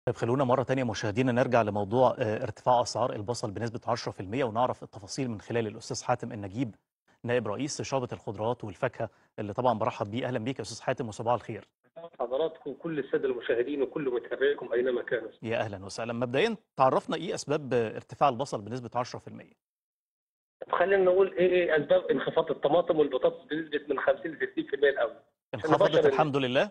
طيب خلونا مرة تانية مشاهدينا نرجع لموضوع آه، ارتفاع أسعار البصل بنسبة 10% ونعرف التفاصيل من خلال الأستاذ حاتم النجيب نائب رئيس شعبة الخضروات والفاكهة اللي طبعا برحب بيه أهلا بيك يا أستاذ حاتم وصباح الخير حضراتكم وكل الساده المشاهدين وكل متابعيكم اينما كانوا يا أهلا وسهلا مبدئيا تعرفنا إيه أسباب آه، ارتفاع البصل بنسبة 10% خلينا نقول ايه ايه اسباب انخفاض الطماطم والبطاطس بنسبه من 50 ل 60% الاول انخفضت بشر- الحمد لله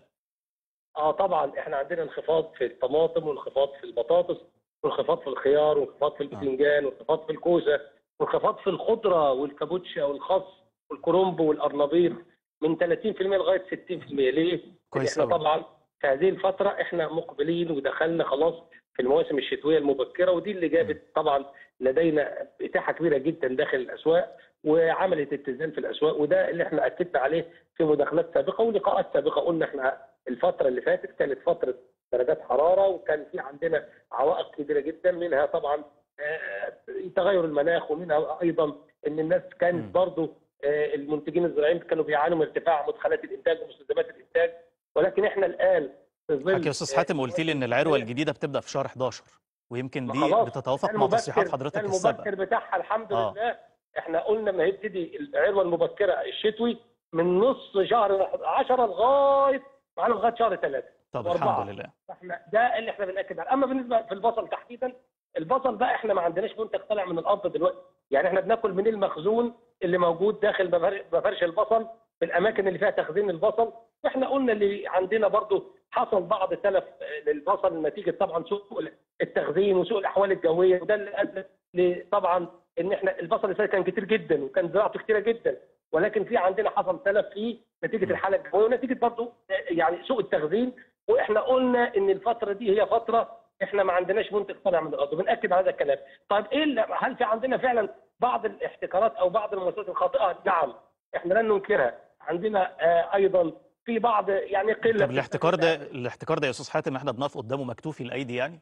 اه طبعا احنا عندنا انخفاض في الطماطم وانخفاض في البطاطس وانخفاض في الخيار وانخفاض في البتنجان وانخفاض في الكوسه وانخفاض في الخضره والكابوتشا والخس والكرنب والقرنبيط من 30% لغايه 60% ليه؟ كويس احنا أوي. طبعا في هذه الفتره احنا مقبلين ودخلنا خلاص في المواسم الشتويه المبكره ودي اللي جابت طبعا لدينا اتاحه كبيره جدا داخل الاسواق وعملت اتزان في الاسواق وده اللي احنا اكدنا عليه في مداخلات سابقه ولقاءات سابقه قلنا احنا الفتره اللي فاتت كانت فتره درجات حراره وكان في عندنا عوائق كبيره جدا منها طبعا آه، تغير المناخ ومنها ايضا ان الناس مم. كانت برضو آه، المنتجين الزراعيين كانوا بيعانوا من ارتفاع مدخلات الانتاج ومستلزمات الانتاج ولكن احنا الان في ظل حضرتك يا أستاذ حاتم قلت لي إن العروة الجديدة بتبدأ في شهر 11 ويمكن دي خلاص، بتتوافق ده مع المبكر- تصريحات ده حضرتك السابقة المبكر بتاعها الحمد آه. لله احنا قلنا ان هيبتدي العروه المبكره الشتوي من نص شهر 10 لغايه معانا لغايه شهر 3 طب وأربعة. الحمد لله احنا ده اللي احنا بناكد عليه اما بالنسبه في البصل تحديدا البصل بقى احنا ما عندناش منتج طالع من الارض دلوقتي يعني احنا بناكل من المخزون اللي موجود داخل مفر- مفارش البصل في الاماكن اللي فيها تخزين البصل واحنا قلنا اللي عندنا برضو حصل بعض تلف آه، للبصل نتيجه طبعا سوء التخزين وسوء الاحوال الجويه وده اللي ادى ل- طبعا ان احنا البصل السنه كان كتير جدا وكان زراعته كتيره جدا ولكن في عندنا حصل تلف فيه نتيجه الحاله الجويه ونتيجه برضو آه، يعني سوء التخزين واحنا قلنا ان الفتره دي هي فتره احنا ما عندناش منتج طالع من الارض بناكد على هذا الكلام طيب ايه اللي- هل في عندنا فعلا بعض الاحتكارات او بعض الممارسات الخاطئه نعم احنا لن ننكرها عندنا آه ايضا في بعض يعني قله طب الاحتكار ده الاحتكار ده يا أستاذ حاتم احنا بنقف قدامه مكتوفي الأيدي يعني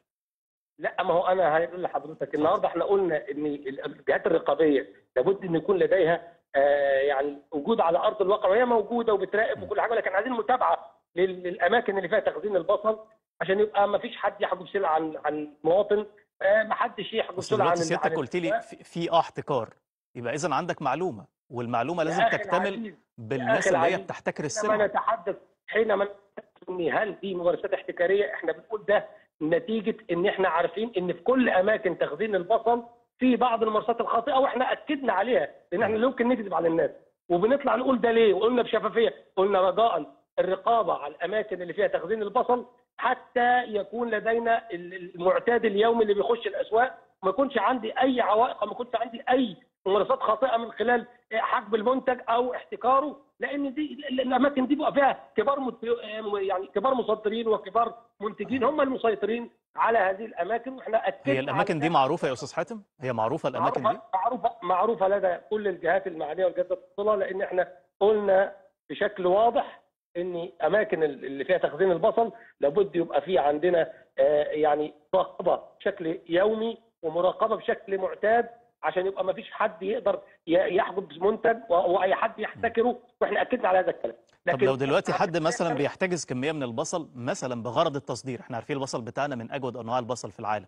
لا ما هو انا هقول لحضرتك النهارده احنا قلنا ان الجهات الرقابيه لابد ان يكون لديها آه يعني وجود على ارض الواقع وهي موجوده وبتراقب وكل حاجه لكن عايزين متابعه لل- للاماكن اللي فيها تخزين البصل عشان يبقى ما فيش حد يحجب سلعه عن عن مواطن آه ما حدش يحجب بس سلعه عن دلوقتي سيادتك عن قلت لي الأسواق. في, في اه احتكار يبقى اذا عندك معلومه والمعلومه لازم يا أخي تكتمل العزيز، بالناس أخي اللي هي العزيز، بتحتكر حينما السلع نتحدث حينما نتحدث ان هل دي ممارسات احتكاريه احنا بنقول ده نتيجه ان احنا عارفين ان في كل اماكن تخزين البصل في بعض الممارسات الخاطئه واحنا اكدنا عليها لان احنا لا يمكن نكذب على الناس وبنطلع نقول ده ليه وقلنا بشفافيه قلنا رجاء الرقابه على الاماكن اللي فيها تخزين البصل حتى يكون لدينا ال- المعتاد اليومي اللي بيخش الاسواق ما يكونش عندي اي عوائق ما يكونش عندي اي ممارسات خاطئه من خلال حجب المنتج او احتكاره لان دي الاماكن دي بيبقى فيها كبار مت- يعني كبار مصدرين وكبار منتجين هم المسيطرين على هذه الاماكن واحنا اكدنا هي الاماكن على دي ده. معروفه يا استاذ حاتم هي معروفه الاماكن دي معروفه معروفه معروفه لدى كل الجهات المعنيه والجهات الصله لان احنا قلنا بشكل واضح ان اماكن اللي فيها تخزين البصل لابد يبقى في عندنا آه، يعني مراقبه بشكل يومي ومراقبه بشكل معتاد عشان يبقى ما فيش حد يقدر ي- يحجب منتج و- واي حد يحتكره واحنا اكدنا على هذا الكلام طب لو دلوقتي حد مثلا بيحتجز كميه من البصل مثلا بغرض التصدير احنا عارفين البصل بتاعنا من اجود انواع البصل في العالم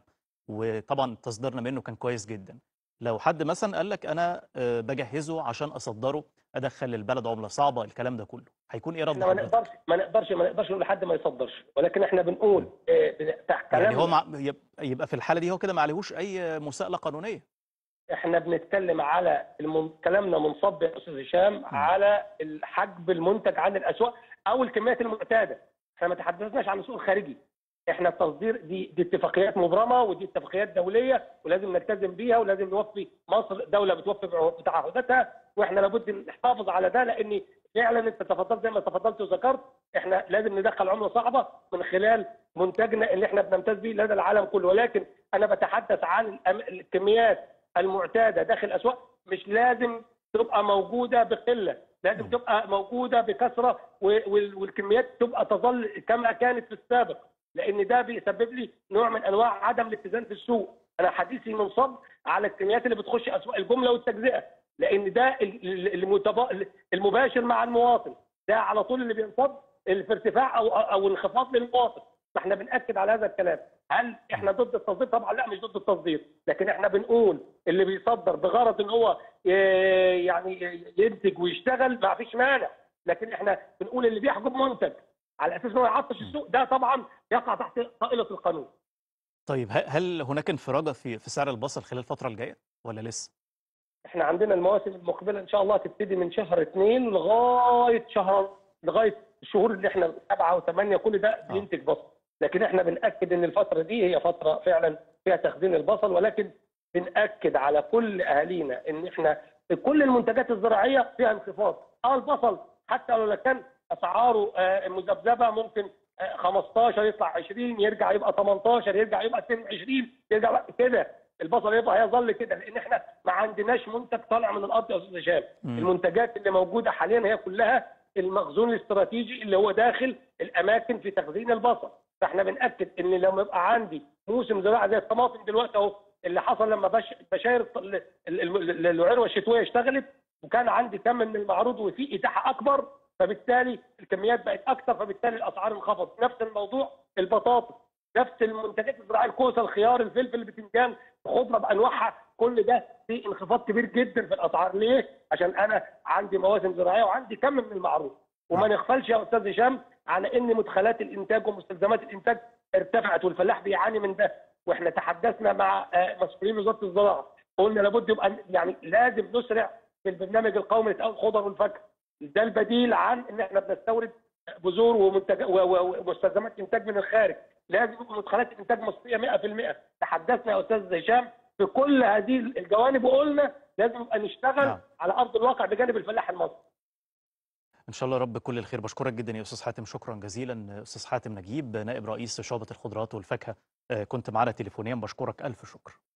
وطبعا تصديرنا منه كان كويس جدا لو حد مثلا قال لك انا آه، بجهزه عشان اصدره ادخل البلد عمله صعبه الكلام ده كله هيكون ايه رد احنا ما حضرتك نقدرش ما نقدرش ما نقدرش نقول لحد ما يصدرش ولكن احنا بنقول آه، بن- تحت يعني هو كلامنا مع... يب- يبقى في الحاله دي هو كده ما عليهوش اي مساءله قانونيه احنا بنتكلم على المن... كلامنا منصب يا استاذ هشام على حجب المنتج عن الاسواق او الكميات المعتاده احنا ما تحدثناش عن السوق الخارجي احنا التصدير دي دي اتفاقيات مبرمه ودي اتفاقيات دوليه ولازم نلتزم بيها ولازم نوفي مصر دوله بتوفي بعه- بتعهداتها واحنا لابد نحافظ على ده لان فعلا انت تفضلت زي ما تفضلت وذكرت احنا لازم ندخل عمله صعبه من خلال منتجنا اللي احنا بنمتاز به لدى العالم كله ولكن انا بتحدث عن الأم- الكميات المعتاده داخل الاسواق مش لازم تبقى موجوده بقله لازم تبقى موجوده بكثره و- وال- والكميات تبقى تظل كما كانت في السابق لان ده بيسبب لي نوع من انواع عدم الاتزان في السوق انا حديثي منصب على الكميات اللي بتخش اسواق الجمله والتجزئه لان ده ال- ال- المتبا- المباشر مع المواطن ده على طول اللي بينصب في ارتفاع او او انخفاض للمواطن ما احنا بناكد على هذا الكلام هل احنا ضد التصدير طبعا لا مش ضد التصدير لكن احنا بنقول اللي بيصدر بغرض ان هو ي- يعني ينتج ويشتغل ما فيش مانع لكن احنا بنقول اللي بيحجب منتج على اساس ان هو يعطش السوق ده طبعا يقع تحت طائله القانون طيب ه- هل هناك انفراجة في في سعر البصل خلال الفترة الجاية ولا لسه؟ احنا عندنا المواسم المقبله ان شاء الله تبتدي من شهر اثنين لغايه شهر لغايه الشهور اللي احنا سبعه وثمانيه كل ده بينتج بصل لكن احنا بناكد ان الفتره دي هي فتره فعلا فيها تخزين البصل ولكن بناكد على كل اهالينا ان احنا كل المنتجات الزراعيه فيها انخفاض اه البصل حتى لو كان اسعاره آه، مذبذبه ممكن آه، 15 يطلع 20 يرجع يبقى 18 يرجع يبقى 22 يرجع يبقى كده البصل يبقى هيظل كده لان احنا ما عندناش منتج طالع من الارض يا استاذ هشام مم. المنتجات اللي موجوده حاليا هي كلها المخزون الاستراتيجي اللي هو داخل الاماكن في تخزين البصل فاحنا بناكد ان لما يبقى عندي موسم زراعه زي الطماطم دلوقتي اهو اللي حصل لما بش... بشاير الط- ال- ال- ال- العروه الشتويه اشتغلت وكان عندي كم من المعروض وفي اتاحه اكبر فبالتالي الكميات بقت اكثر فبالتالي الاسعار انخفضت نفس الموضوع البطاطس نفس المنتجات الزراعيه الكوسه الخيار الفلفل البتنجان الخضره بانواعها كل ده في انخفاض كبير جدا في الاسعار ليه؟ عشان انا عندي مواسم زراعيه وعندي كم من المعروض وما نغفلش يا استاذ هشام على ان مدخلات الانتاج ومستلزمات الانتاج ارتفعت والفلاح بيعاني من ده واحنا تحدثنا مع آه، مسؤولين وزاره الزراعه قلنا لابد يبقى يعني لازم نسرع في البرنامج القومي لتقويم الخضر والفاكهه ده البديل عن ان احنا بنستورد بذور ومنتج و- و- ومستلزمات انتاج من الخارج لازم يبقى مدخلات الانتاج مصريه 100% تحدثنا يا استاذ هشام في كل هذه الجوانب وقلنا لازم نبقى نشتغل نعم. على ارض الواقع بجانب الفلاح المصري ان شاء الله يا رب كل الخير بشكرك جدا يا استاذ حاتم شكرا جزيلا استاذ حاتم نجيب نائب رئيس شعبة الخضروات والفاكهة آه، كنت معنا تليفونيا بشكرك الف شكر